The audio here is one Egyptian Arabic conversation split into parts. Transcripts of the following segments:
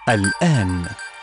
الآن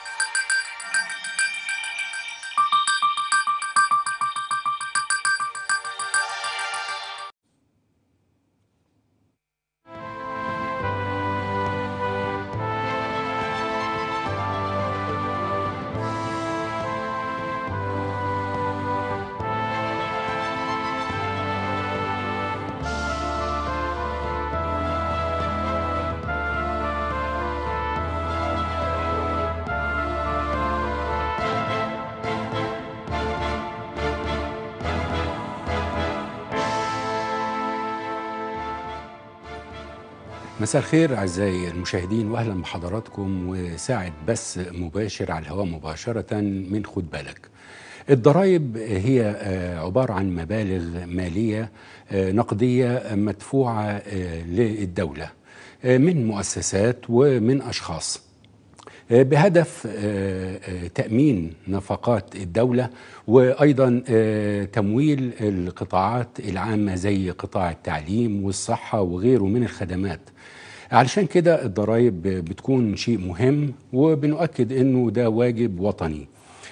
مساء الخير اعزائي المشاهدين واهلا بحضراتكم وساعه بث مباشر على الهواء مباشره من خد بالك. الضرائب هي آه، عباره عن مبالغ ماليه آه، نقديه مدفوعه آه، للدوله آه، من مؤسسات ومن اشخاص. آه، بهدف آه، آه، تأمين نفقات الدولة وأيضا آه، تمويل القطاعات العامة زي قطاع التعليم والصحة وغيره من الخدمات علشان كده الضرائب بتكون شيء مهم وبنؤكد أنه ده واجب وطني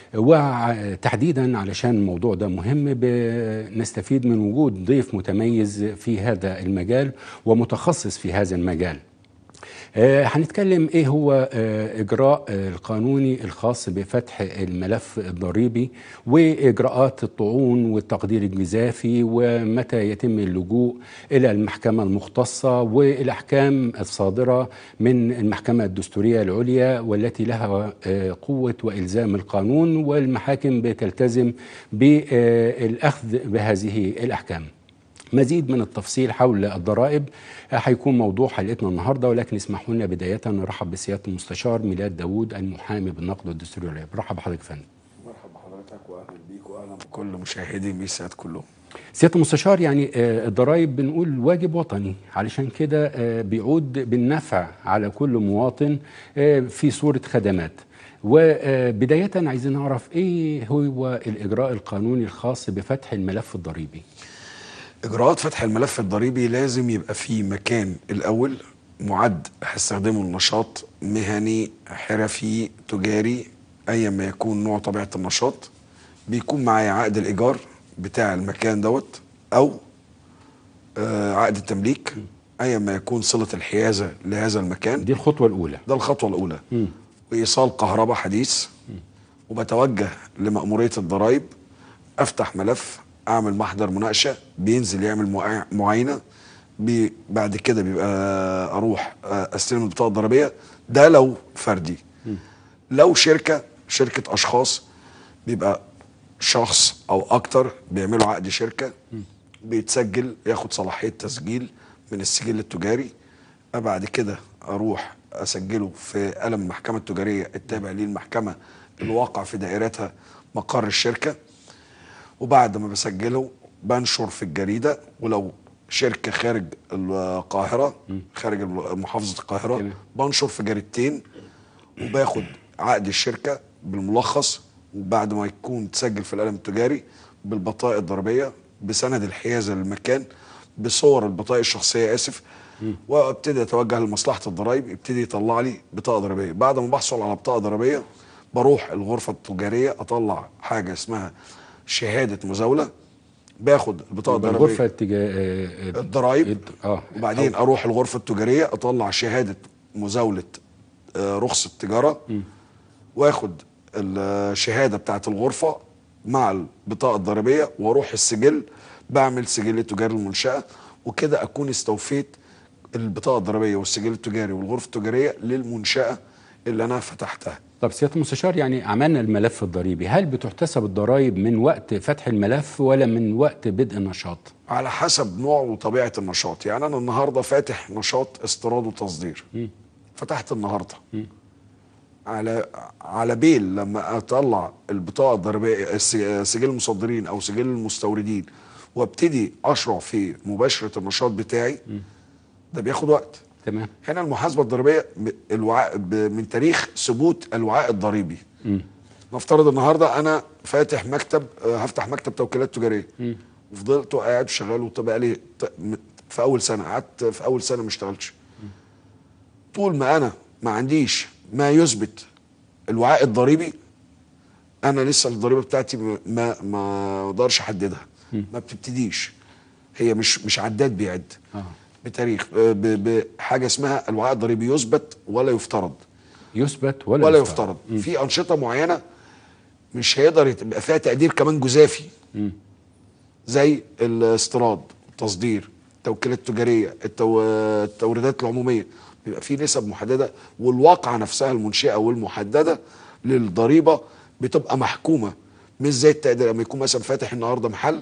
وتحديدا علشان الموضوع ده مهم بنستفيد من وجود ضيف متميز في هذا المجال ومتخصص في هذا المجال آه، هنتكلم ايه هو آه، اجراء آه، القانوني الخاص بفتح الملف الضريبي واجراءات الطعون والتقدير الجزافي ومتى يتم اللجوء الى المحكمه المختصه والاحكام الصادره من المحكمه الدستوريه العليا والتي لها آه، قوه والزام القانون والمحاكم بتلتزم بالاخذ بهذه الاحكام. مزيد من التفصيل حول الضرائب هيكون موضوع حلقتنا النهارده ولكن اسمحوا لنا بدايه نرحب بسياده المستشار ميلاد داوود المحامي بالنقد والدستوري والعيب برحب بحضرتك يا فندم مرحبا بحضرتك واهلا بيك واهلا بكل مشاهدي ميسات كلهم سياده المستشار يعني آه، الضرائب بنقول واجب وطني علشان كده آه، بيعود بالنفع على كل مواطن آه، في صوره خدمات وبدايه عايزين نعرف ايه هو الاجراء القانوني الخاص بفتح الملف الضريبي اجراءات فتح الملف الضريبي لازم يبقى في مكان الاول معد هستخدمه النشاط مهني حرفي تجاري ايا ما يكون نوع طبيعه النشاط بيكون معايا عقد الايجار بتاع المكان دوت او آه عقد التمليك ايا ما يكون صله الحيازه لهذا المكان دي الخطوه الاولى ده الخطوه الاولى وايصال كهرباء حديث وبتوجه لمأمورية الضرائب افتح ملف اعمل محضر مناقشه بينزل يعمل معا- معاينه بي بعد كده بيبقى اروح استلم البطاقه الضريبيه ده لو فردي لو شركه شركه اشخاص بيبقى شخص او اكتر بيعملوا عقد شركه بيتسجل ياخد صلاحيه تسجيل من السجل التجاري بعد كده اروح اسجله في قلم المحكمه التجاريه التابع للمحكمه الواقع في دائرتها مقر الشركه وبعد ما بسجله بنشر في الجريده ولو شركه خارج القاهره خارج محافظه القاهره تمام. بنشر في جريدتين وباخد عقد الشركه بالملخص وبعد ما يكون تسجل في القلم التجاري بالبطائق الضريبيه بسند الحيازه للمكان بصور البطائق الشخصيه اسف وابتدي اتوجه لمصلحه الضرائب يبتدي يطلع لي بطاقه ضريبيه بعد ما بحصل على بطاقه ضريبيه بروح الغرفه التجاريه اطلع حاجه اسمها شهاده مزاوله باخد البطاقه يبقى الضريبيه الغرفه التجا... الضرايب اه وبعدين اروح الغرفه التجاريه اطلع شهاده مزاوله آه، رخصه تجاره واخد الشهاده بتاعت الغرفه مع البطاقه الضريبيه واروح السجل بعمل سجل تجاري للمنشاه وكده اكون استوفيت البطاقه الضريبيه والسجل التجاري والغرفه التجاريه للمنشاه اللي انا فتحتها طب سياده المستشار يعني عملنا الملف الضريبي هل بتحتسب الضرائب من وقت فتح الملف ولا من وقت بدء النشاط على حسب نوع وطبيعه النشاط يعني انا النهارده فاتح نشاط استيراد وتصدير فتحت النهارده على على بيل لما اطلع البطاقه الضريبيه الس- سجل المصدرين او سجل المستوردين وابتدي اشرع في مباشره النشاط بتاعي ده بياخد وقت تمام هنا المحاسبه الضريبيه ب- الوعاء ب- من تاريخ ثبوت الوعاء الضريبي نفترض النهارده انا فاتح مكتب آه، هفتح مكتب توكيلات تجاريه وفضلت قاعد شغال وتبقى لي ت- م- في اول سنه قعدت في اول سنه ما اشتغلتش طول ما انا ما عنديش ما يثبت الوعاء الضريبي انا لسه الضريبه بتاعتي م- ما ما اقدرش احددها ما بتبتديش هي مش مش عداد بيعد آه. بتاريخ ب- بحاجه اسمها الوعاء الضريبي يثبت ولا يفترض يثبت ولا, ولا يفترض مم. في انشطه معينه مش هيقدر يبقى فيها تقدير كمان جزافي مم. زي الاستيراد التصدير التوكيلات التجاريه التو... التوريدات العموميه بيبقى في نسب محدده والواقعه نفسها المنشئه والمحدده للضريبه بتبقى محكومه مش زي التقدير لما يكون مثلا فاتح النهارده محل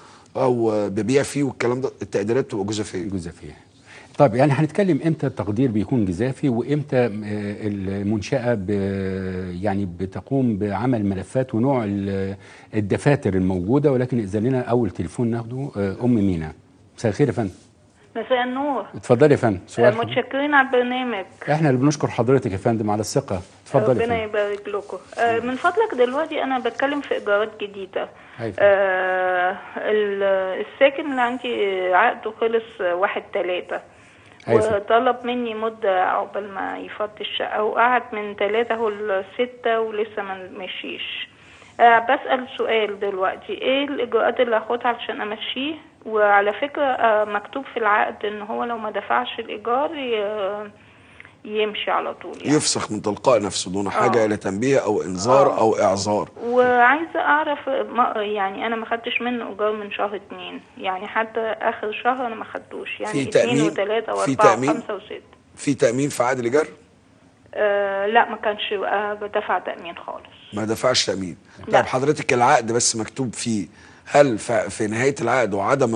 او ببيع فيه والكلام ده التقديرات بتبقى جزافيه جزافية طيب يعني هنتكلم امتى التقدير بيكون جزافي وامتى آه، المنشأة ب يعني بتقوم بعمل ملفات ونوع ال- الدفاتر الموجودة ولكن إذا لنا أول تليفون ناخده آه، أم مينا مساء الخير يا فندم مساء النور اتفضلي يا فندم سؤال آه، حضرتك. متشكرين على البرنامج احنا اللي بنشكر حضرتك يا فندم على الثقة اتفضلي يا ربنا فندم يبارك لكم آه، من فضلك دلوقتي انا بتكلم في ايجارات جديده أيوة. آه، ال- الساكن اللي عندي عقده خلص واحد تلاتة أيوة. وطلب مني مدة عقبال ما يفضي الشقة وقعد من تلاتة هو لستة ولسه ما مشيش آه، بسأل سؤال دلوقتي ايه الإجراءات اللي هاخدها علشان أمشيه وعلى فكرة آه، مكتوب في العقد ان هو لو ما دفعش الإيجار ي- يمشي على طول يعني. يفسخ من تلقاء نفسه دون حاجه آه. الى تنبيه او انذار آه. او اعذار وعايزة أعرف ما يعني أنا ما خدتش منه إيجار من شهر اتنين يعني حتى آخر شهر أنا ما خدتوش يعني في اتنين تأمين؟ وتلاتة في وأربعة تأمين؟ وخمسة وستة في تامين في عقد الايجار آه لا ما كانش آه بدفع تأمين خالص ما دفعش تامين لا. طيب حضرتك العقد بس مكتوب فيه هل ف- في نهايه العقد وعدم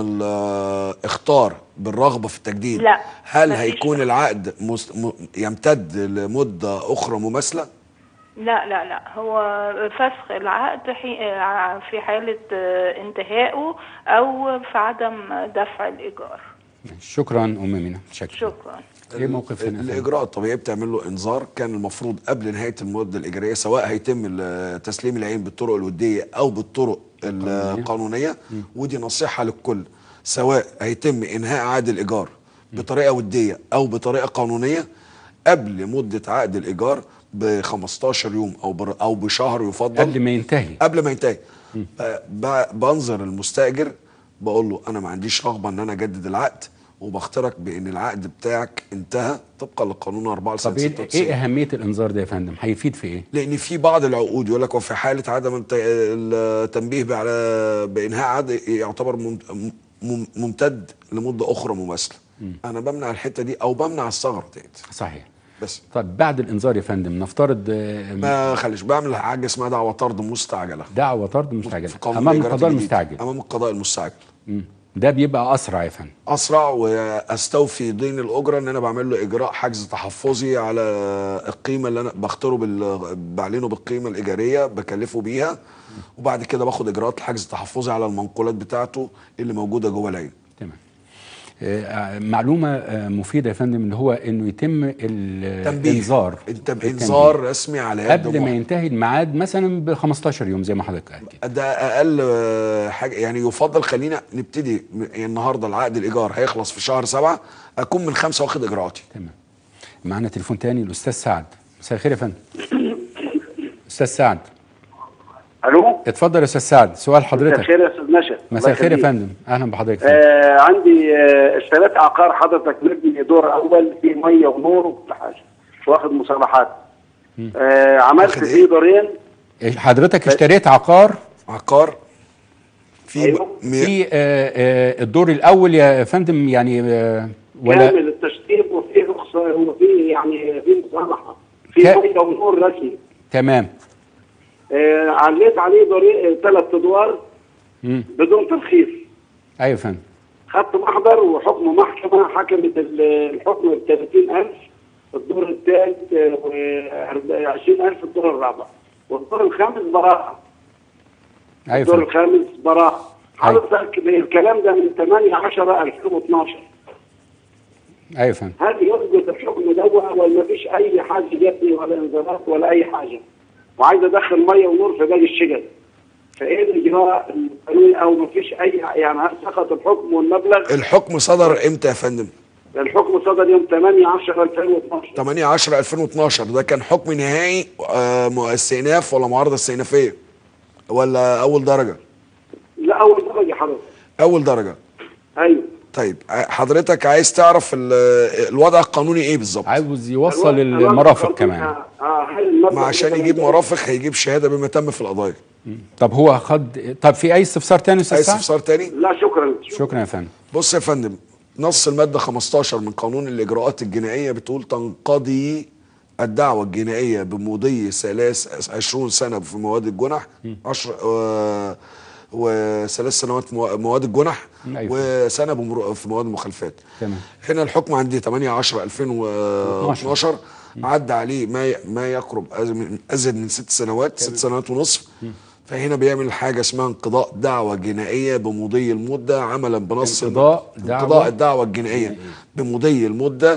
الاختار بالرغبه في التجديد لا، هل مفيش هيكون ده. العقد مست... م... يمتد لمده اخرى مماثله لا لا لا هو فسخ العقد حي... آه، في حالة آه، انتهائه أو في عدم دفع الإيجار شكرا أم مينا شكرا شكرا ايه موقف هنا يا فندم؟ الاجراء الطبيعي بتعمل له انذار كان المفروض قبل نهايه المده الاجرائيه سواء هيتم ال- تسليم العين بالطرق الوديه او بالطرق القانونيه ودي نصيحه للكل سواء هيتم انهاء عقد الايجار بطريقه وديه او بطريقه قانونيه قبل مده عقد الايجار ب 15 يوم او بر او بشهر يفضل قبل ما ينتهي قبل ما ينتهي ب- ب- بنظر المستاجر بقول له انا ما عنديش رغبه ان انا اجدد العقد وبخترك بان العقد بتاعك انتهى طبقا للقانون 4 طب لسنه ايه 96 ايه اهميه الانذار ده يا فندم هيفيد في ايه لان في بعض العقود يقول لك وفي حاله عدم الت- التنبيه على بانهاء عقد يعتبر مم- مم- ممتد لمده اخرى مماثله انا بمنع الحته دي او بمنع الثغره ديت صحيح بس طب بعد الانذار يا فندم نفترض آه، ما خليش بعمل حاجه اسمها دعوه طرد مستعجله دعوى طرد مستعجله في قانون امام الإيجارات القضاء الجديد. المستعجل امام القضاء المستعجل مم. ده بيبقى اسرع يا فندم اسرع واستوفي دين الاجره ان انا بعمل له اجراء حجز تحفظي على القيمه اللي انا بختاره بال... بعلنه بالقيمه الايجاريه بكلفه بيها وبعد كده باخد اجراءات الحجز التحفظي على المنقولات بتاعته اللي موجوده جوه العين تمام آه، معلومه آه، مفيده يا فندم اللي هو انه يتم الانذار انت التنبيه. بانذار رسمي على يد قبل ما محكم. ينتهي الميعاد مثلا ب 15 يوم زي ما حضرتك اكد ده اقل آه، حاجه يعني يفضل خلينا نبتدي م- يعني النهارده العقد الايجار هيخلص في شهر سبعة اكون من خمسه واخد اجراءاتي تمام معانا تليفون تاني الاستاذ سعد مساء الخير يا فندم استاذ سعد الو اتفضل يا استاذ سعد سؤال مساء حضرتك الخير يا استاذ نشا مساء الخير يا الله يخليك. فندم اهلا بحضرتك فندم. آه عندي آه اشتريت عقار حضرتك مبني دور اول فيه ميه ونور وكل حاجه واخد مصالحات آه عملت واخد فيه إيه؟ دورين إيه، حضرتك اشتريت عقار عقار في أيوة. م- في آه، آه، الدور الاول يا فندم يعني آه، ولا كامل التشطيب وفيه رخصه وفيه يعني فيه مصالحه فيه ك- ميه ونور رسمي تمام آه عليت عليه دورين ثلاث ادوار مم. بدون ترخيص ايوه يا فندم خدت محضر وحكم محكمة حكمت ال- الحكم ب 30000 الدور الثالث و 20000 الدور الرابع والدور الخامس براءة ايوه يا الدور فندم الخامس براءة أيوة. حضرتك الكلام ده من 8 10 2012 ايوه يا فندم هل يثبت الحكم ده ولا ما فيش أي حاجة جاتني ولا انذارات ولا أي حاجة وعايز أدخل مية ونور في باقي الشجر فإيه الإجراء القانوني أو ما فيش أي يعني هل سقط الحكم والمبلغ الحكم صدر امتى يا فندم الحكم صدر يوم 8 10 2012 8 10 2012 ده كان حكم نهائي آه، م- استئناف ولا معارضه استئنافيه ولا اول درجه لا اول درجه حضرتك اول درجه ايوه طيب ع- حضرتك عايز تعرف ال- الوضع القانوني ايه بالظبط عاوز يوصل الوقت- الوقت المرافق القانوني، كمان اه آه، هل المرفق ما عشان مثلاً يجيب ده- مرافق هيجيب شهاده بما تم في القضايا طب هو خد طب في اي استفسار تاني يا استاذ اي سعد؟ استفسار تاني لا شكرا شكرا يا فندم بص يا فندم نص المادة 15 من قانون الإجراءات الجنائية بتقول تنقضي الدعوة الجنائية بمضي ثلاث 20 سنة في مواد الجنح 10 آه، وثلاث سنوات مو- مواد الجنح أيوة. وسنة بمرو- في مواد المخالفات تمام. هنا الحكم عندي 8 10 2012 عدى عليه ما ي- ما يقرب أز- من- ازيد من ست سنوات ست سنوات ونصف فهنا بيعمل حاجه اسمها انقضاء دعوه جنائيه بمضي المده عملا بنص انقضاء دعوة انقضاء الدعوه الجنائيه بمضي المده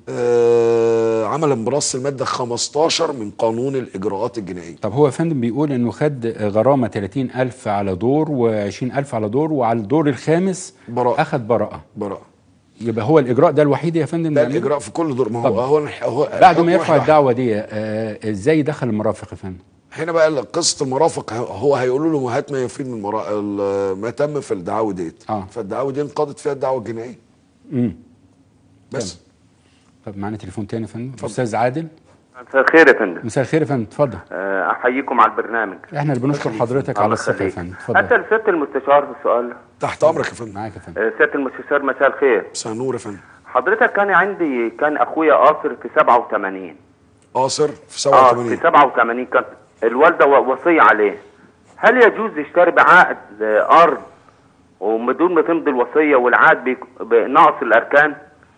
آه عملا بنص الماده 15 من قانون الاجراءات الجنائيه طب هو يا فندم بيقول انه خد غرامه 30000 على دور و20000 على دور وعلى الدور الخامس براءة. اخد براءه براءه يبقى هو الاجراء ده الوحيد يا فندم ده نعمله؟ الاجراء في كل دور ما طب. هو هو, هو بعد الحكم ما يرفع واحد الدعوه دي آه ازاي دخل المرافق يا فندم؟ هنا بقى قصه المرافق هو هيقولوا له هات ما يفيد من مرا... ال- ما تم في الدعاوى ديت آه. فالدعاوى دي انقضت فيها الدعوه الجنائيه امم بس طب معانا تليفون تاني يا فندم استاذ عادل مساء الخير يا فندم مساء الخير يا فندم اتفضل آه، احييكم على البرنامج احنا اللي بنشكر حضرتك على الله الثقه يا يخليك. فندم اتفضل اسال سياده المستشار في السؤال تحت امرك يا فندم معاك يا فندم آه، سياده المستشار مساء الخير مساء النور يا فندم حضرتك كان عندي كان اخويا قاصر في 87 قاصر في اه 87 في 87 كانت الوالده و- وصيه عليه هل يجوز يشتري بعقد آه، ارض ومن دون ما تمضي الوصيه والعقد بيك- بناقص الاركان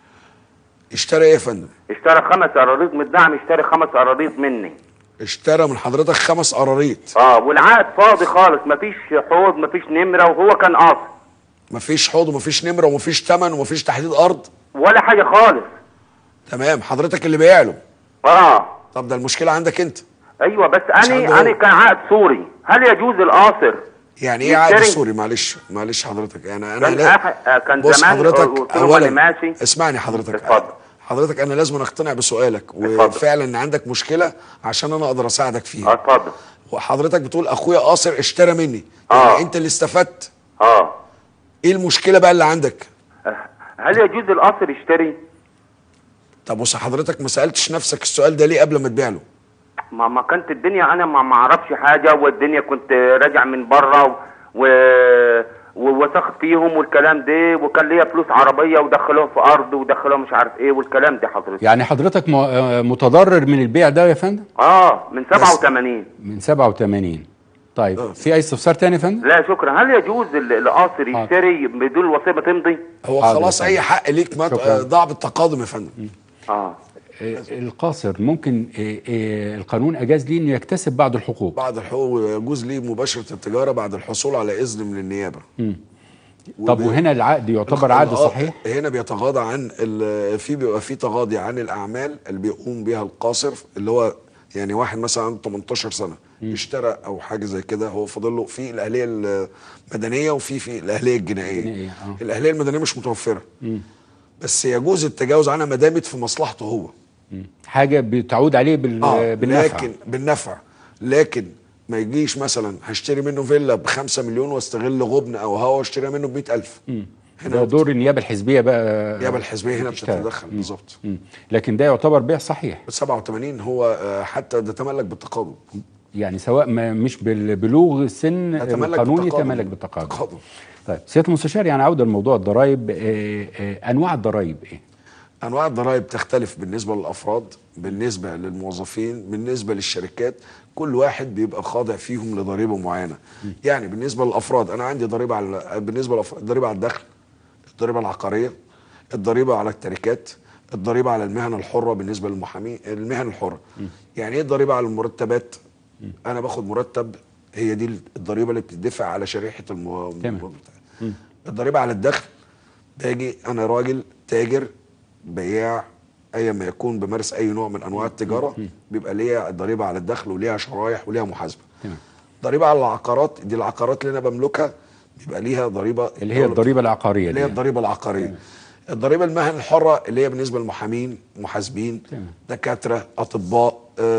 اشترى ايه يا فندم اشترى خمس اراضيط من الدعم اشترى خمس اراضيط مني اشترى من حضرتك خمس قراريط اه والعقد فاضي خالص مفيش حوض مفيش نمره وهو كان قاصر مفيش حوض ومفيش نمره ومفيش ثمن ومفيش تحديد ارض ولا حاجه خالص تمام حضرتك اللي بايع له اه طب ده المشكله عندك انت ايوه بس عنده انا هو. انا كان عقد سوري هل يجوز القاصر يعني ايه عقد يشتري؟ سوري معلش معلش حضرتك يعني انا كان لا أح- آه، كان بص زمان حضرتك قلت له أنا ماشي. اسمعني حضرتك اتفضل. حضرتك انا لازم اقتنع بسؤالك اتفضل. وفعلا ان عندك مشكله عشان انا اقدر اساعدك اه فيها اتفضل وحضرتك بتقول اخويا قاصر اشترى مني آه. يعني انت اللي استفدت اه ايه المشكله بقى اللي عندك آه، هل يجوز القاصر يشتري طب بص حضرتك ما سالتش نفسك السؤال ده ليه قبل ما تبيع له ما ما كانت الدنيا انا ما ما اعرفش حاجه والدنيا كنت راجع من بره و ووثقت فيهم والكلام ده وكان ليا فلوس عربيه ودخلوها في ارض ودخلوها مش عارف ايه والكلام ده حضرتك يعني حضرتك م- آه، متضرر من البيع ده يا فندم اه من 87 من 87 طيب آه. في اي استفسار تاني يا فندم لا شكرا هل يجوز ال- القاصر حاضر. يشتري بدون الوصيه ما تمضي هو حاضر خلاص يا اي حق ليك ما شكراً. آه، ضاع بالتقادم يا فندم اه آه، القاصر ممكن آه، آه، القانون اجاز ليه انه يكتسب بعض الحقوق بعد الحقوق يجوز ليه مباشره التجاره بعد الحصول على اذن من النيابه طب وب- وهنا العقد يعتبر عقد الآ- صحيح هنا بيتغاضى عن ال- في بيبقى في تغاضي عن الاعمال اللي بيقوم بها القاصر اللي هو يعني واحد مثلا عنده 18 سنه اشترى او حاجه زي كده هو فاضل له في الاهليه المدنيه وفي في الاهليه الجنائيه الجنائية، آه. الاهليه المدنيه مش متوفره بس يجوز التجاوز عنها ما دامت في مصلحته هو مم. حاجه بتعود عليه بال... اه بالنفع لكن بالنفع لكن ما يجيش مثلا هشتري منه فيلا ب 5 مليون واستغل غبن او هوا واشتريها منه ب 100000 ده دور النيابه الحزبيه بقى النيابه الحزبيه هنا بتشتغل. بتتدخل بالظبط مم. لكن ده يعتبر بيع صحيح 87 هو آه، حتى ده تملك بالتقادم يعني سواء ما مش بالبلوغ السن يتملك القانوني بالتقادم. يتملك بالتقادم تقادم. طيب سياده المستشار يعني عوده لموضوع الضرائب آه، آه، انواع الضرائب ايه؟ انواع الضرائب تختلف بالنسبه للافراد بالنسبه للموظفين بالنسبه للشركات كل واحد بيبقى خاضع فيهم لضريبه معينه يعني بالنسبه للافراد انا عندي ضريبه على بالنسبه للافراد الضريبه على الدخل الضريبه العقاريه الضريبه على التركات الضريبه على المهن الحره بالنسبه للمحامين المهن الحره يعني ايه الضريبه على المرتبات انا باخد مرتب هي دي الضريبه اللي بتدفع على شريحه الم... تمام. الضريبه على الدخل باجي انا راجل تاجر بياع ايا ما يكون بمارس اي نوع من انواع التجاره بيبقى ليا ضريبه على الدخل وليها شرايح وليها محاسبه تمام. ضريبه على العقارات دي العقارات اللي انا بملكها بيبقى ليها ضريبه اللي هي الضريبه العقاريه اللي هي دي. الضريبه العقاريه الضريبه المهن الحره اللي هي بالنسبه للمحامين محاسبين تمام. دكاتره اطباء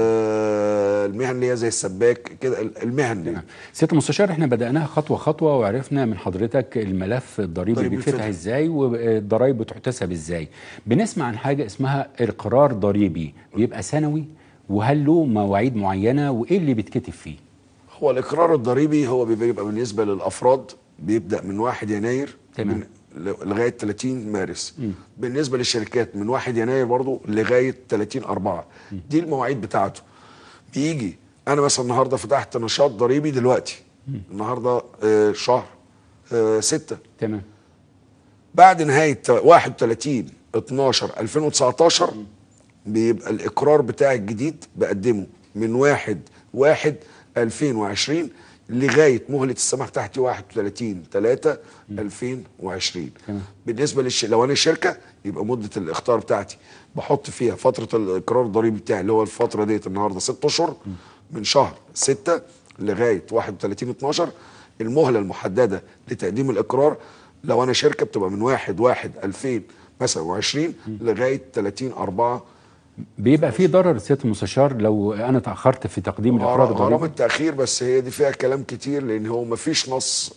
آه المهن اللي هي زي السباك كده المهن دي تمام. سياده المستشار احنا بدأناها خطوة خطوة وعرفنا من حضرتك الملف الضريبي ضريبي بيتفتح بيتفتح. ازاي والضرايب بتحتسب ازاي بنسمع عن حاجة اسمها اقرار ضريبي بيبقى سنوي وهل له مواعيد معينة وايه اللي بيتكتب فيه هو الاقرار الضريبي هو بيبقى بالنسبه للافراد بيبدا من 1 يناير تمام. من- لغايه 30 مارس بالنسبه للشركات من 1 يناير برضو لغايه 30 4 دي المواعيد بتاعته بيجي انا مثلا النهارده فتحت نشاط ضريبي دلوقتي النهارده آه شهر آه 6 تمام بعد نهايه 31 12 2019 بيبقى الاقرار بتاعي الجديد بقدمه من 1 1 2020 لغايه مهله السماح تحتي 31 3 2020 تمام. بالنسبه للش... لو انا شركه يبقى مده الاختار بتاعتي بحط فيها فتره الاقرار الضريبي بتاعي اللي هو الفتره ديت النهارده 6 اشهر من شهر 6 لغايه 31 12 المهله المحدده لتقديم الاقرار لو انا شركه بتبقى من 1 1 2000 مثلا و20 لغايه 30 4 بيبقى في ضرر سياده المستشار لو انا تاخرت في تقديم الاقرار غرام الضريبي التاخير بس هي دي فيها كلام كتير لان هو ما فيش نص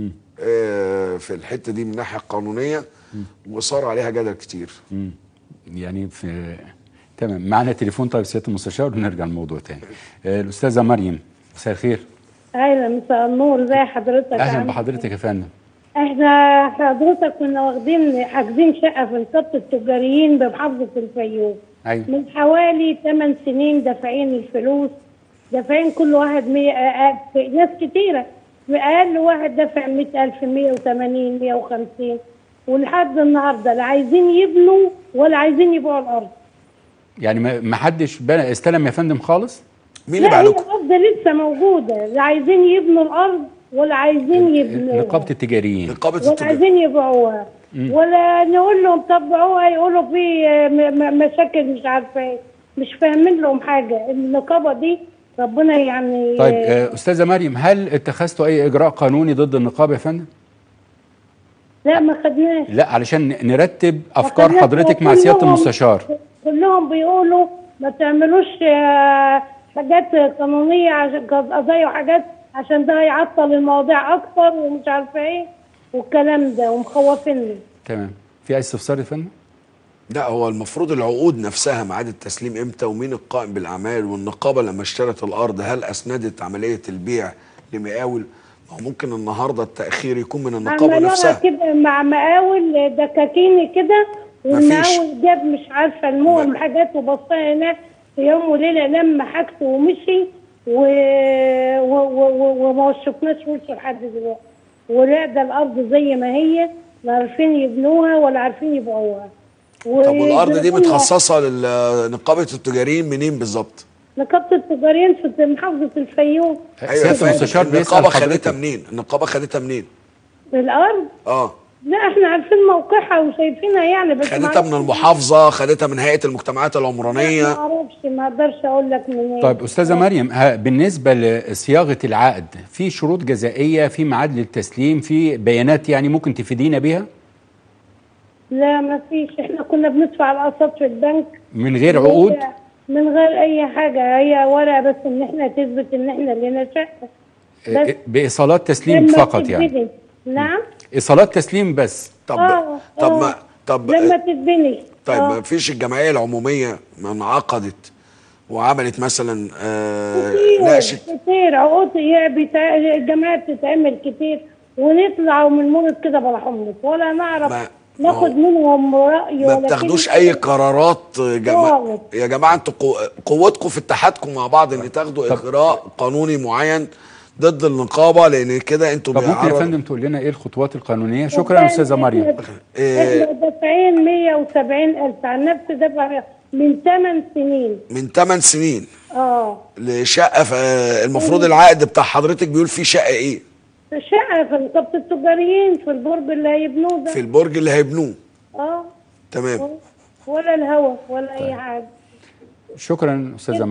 آه في الحته دي من الناحيه القانونيه وصار عليها جدل كتير مم. يعني في تمام معنا تليفون طيب سياده المستشار ونرجع للموضوع تاني آه، الاستاذه مريم مساء الخير اهلا مساء النور ازي حضرتك اهلا عامل بحضرتك يا فندم احنا حضرتك كنا واخدين حاجزين شقه في نقابه التجاريين بمحافظه الفيوم ايوه من حوالي 8 سنين دافعين الفلوس دافعين كل واحد 100 آه، آه، ناس كتيره اقل واحد دافع 100000 180 150 ولحد النهارده لا عايزين يبنوا ولا عايزين يبيعوا الارض يعني ما ما حدش بنى استلم يا فندم خالص مين اللي لا بقى هي لكم الارض لسه موجوده لا عايزين يبنوا الارض ولا عايزين يبنوا نقابه التجاريين نقابه ولا التجار عايزين يبيعوها ولا نقول لهم طبعوها يقولوا في م- م- مشاكل مش عارفه ايه مش فاهمين لهم حاجه النقابه دي ربنا يعني طيب آه، استاذه مريم هل اتخذتوا اي اجراء قانوني ضد النقابه يا فندم لا ما خدناش لا علشان نرتب ما افكار خدناش. حضرتك مع سياده كلهم- المستشار كلهم بيقولوا ما تعملوش آه، حاجات قانونيه عشان قضايا وحاجات عشان ده هيعطل المواضيع اكتر ومش عارفه ايه والكلام ده ومخوفيني تمام في اي استفسار يا فندم لا هو المفروض العقود نفسها ميعاد التسليم امتى ومين القائم بالاعمال والنقابه لما اشترت الارض هل اسندت عمليه البيع لمقاول ما هو ممكن النهارده التاخير يكون من النقابه عملوها نفسها كده مع مقاول دكاكيني كده مفيش. والمقاول جاب مش عارفه المهم حاجات وبصها هناك في يوم وليله لما حاجته ومشي و... و... و... و... وما شفناش وشه لحد دلوقتي ولا ده الارض زي ما هي لا عارفين يبنوها ولا عارفين يبيعوها و... طب والارض دي قلنا متخصصه لنقابه التجاريين منين بالظبط؟ نقابه التجاريين في محافظه الفيوم سياده فاهم. المستشار بيسال النقابه خدتها حضرتك منين؟ النقابه خدتها منين؟ الارض اه لا احنا عارفين موقعها وشايفينها يعني بس ما خدتها من المحافظه خدتها من هيئه المجتمعات ما العمرانيه اعرفش ما اقدرش اقول لك منين طيب استاذه مريم ها بالنسبه لصياغه العقد في شروط جزائيه في ميعاد للتسليم في بيانات يعني ممكن تفيدينا بيها لا ما فيش احنا كنا بندفع الاقساط في البنك من غير عقود هي- من غير اي حاجه هي ورقه بس ان احنا تثبت ان احنا لنا شقه بس آه، بايصالات تسليم لما فقط يعني تتبني. نعم ايصالات تسليم بس طب آه، طب آه. ما طب لما تتبني طيب آه. ما فيش الجمعيه العموميه ما انعقدت وعملت مثلا آه كتير ناقشت كتير عقود هي بتاع الجامعات بتتعمل كتير ونطلع من المولد كده بلا حمص ولا نعرف ما- ناخد منهم راي ما ولا بتاخدوش كلمة. اي قرارات جما... خالص. يا جماعه انتوا قو... قوتكم في اتحادكم مع بعض ان تاخدوا اجراء قانوني معين ضد النقابه لان كده انتوا طب ممكن يا بيعرض- فندم تقول لنا ايه الخطوات القانونيه شكرا استاذه مريم إيه. احنا دافعين 170 الف عن نفس دفع من 8 سنين من 8 سنين اه لشقه ف... المفروض العقد بتاع حضرتك بيقول فيه شقه ايه شقه في نقابه التجاريين في البرج اللي هيبنوه ده في البرج اللي هيبنوه اه تمام ولا الهوا ولا اي حاجه شكرا استاذه مريم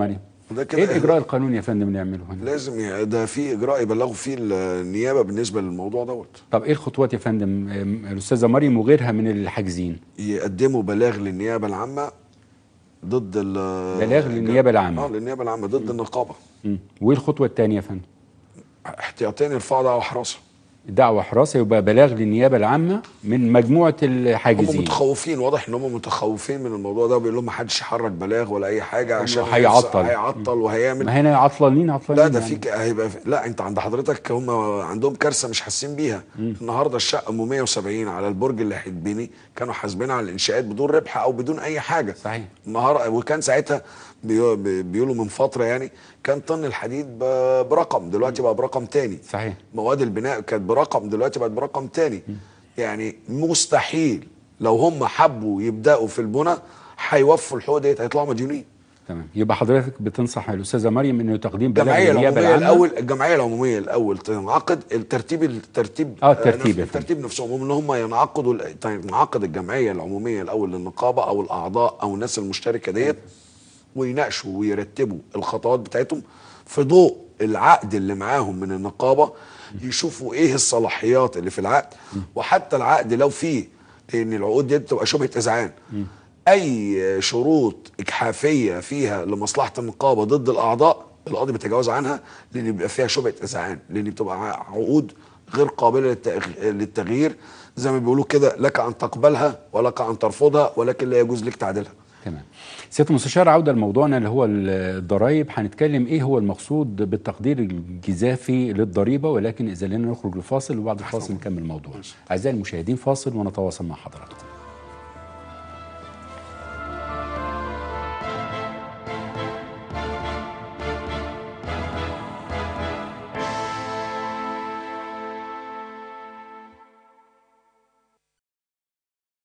وده ايه كده الاجراء القانوني يا فندم اللي يعمله هنا لازم ي- ده في اجراء يبلغوا فيه النيابه بالنسبه للموضوع دوت طب ايه الخطوات يا فندم أم، الاستاذه مريم وغيرها من الحاجزين يقدموا بلاغ للنيابه العامه ضد ال بلاغ للنيابة العامة. اه للنيابه العامه ضد النقابه مم. وايه الخطوه الثانيه يا فندم احتياطين يرفعوا دعوه حراسه دعوه حراسه يبقى بلاغ للنيابه العامه من مجموعه هم الحاجزين متخوفين واضح ان هم متخوفين من الموضوع ده بيقول لهم ما حدش يحرك بلاغ ولا اي حاجه عشان هيعطل. هيعطل وهيعمل ما هنا عطلانين عطلانين لا ده يعني. في ك- هيبقى في لا انت عند حضرتك هم عندهم كارثه مش حاسين بيها النهارده الشقه ام 170 على البرج اللي هيتبني كانوا حاسبينها على الانشاءات بدون ربح او بدون اي حاجه صحيح. النهارده وكان ساعتها بيو- بي- بيقولوا من فتره يعني كان طن الحديد ب- برقم دلوقتي بقى برقم تاني صحيح مواد البناء كانت برقم دلوقتي بقت برقم تاني يعني مستحيل لو هم حبوا يبداوا في البنى هيوفوا الحقوق ديت هيطلعوا مديونين تمام يبقى حضرتك بتنصح الاستاذه مريم انه تقديم بلاغ الجمعيه للنيابه العموميه العامه الاول الجمعيه العموميه الاول تنعقد الترتيب الترتيب آه، الترتيب آه، يا فندم. الترتيب نفسهم هم ان هم ينعقدوا ال- تنعقد الجمعيه العموميه الاول للنقابه او الاعضاء او الناس المشتركه ديت ويناقشوا ويرتبوا الخطوات بتاعتهم في ضوء العقد اللي معاهم من النقابه يشوفوا ايه الصلاحيات اللي في العقد وحتى العقد لو فيه ان العقود دي تبقى شبهه اذعان اي شروط اجحافيه فيها لمصلحه النقابه ضد الاعضاء القاضي بيتجاوز عنها لان بيبقى فيها شبهه اذعان لان بتبقى عقود غير قابله للتغ- للتغيير زي ما بيقولوا كده لك ان تقبلها ولك ان ترفضها ولكن لا يجوز لك تعديلها تمام سياده المستشار عوده لموضوعنا اللي هو الضرائب هنتكلم ايه هو المقصود بالتقدير الجزافي للضريبه ولكن اذا لنا نخرج لفاصل وبعد الفاصل نكمل الموضوع اعزائي المشاهدين فاصل ونتواصل مع حضراتكم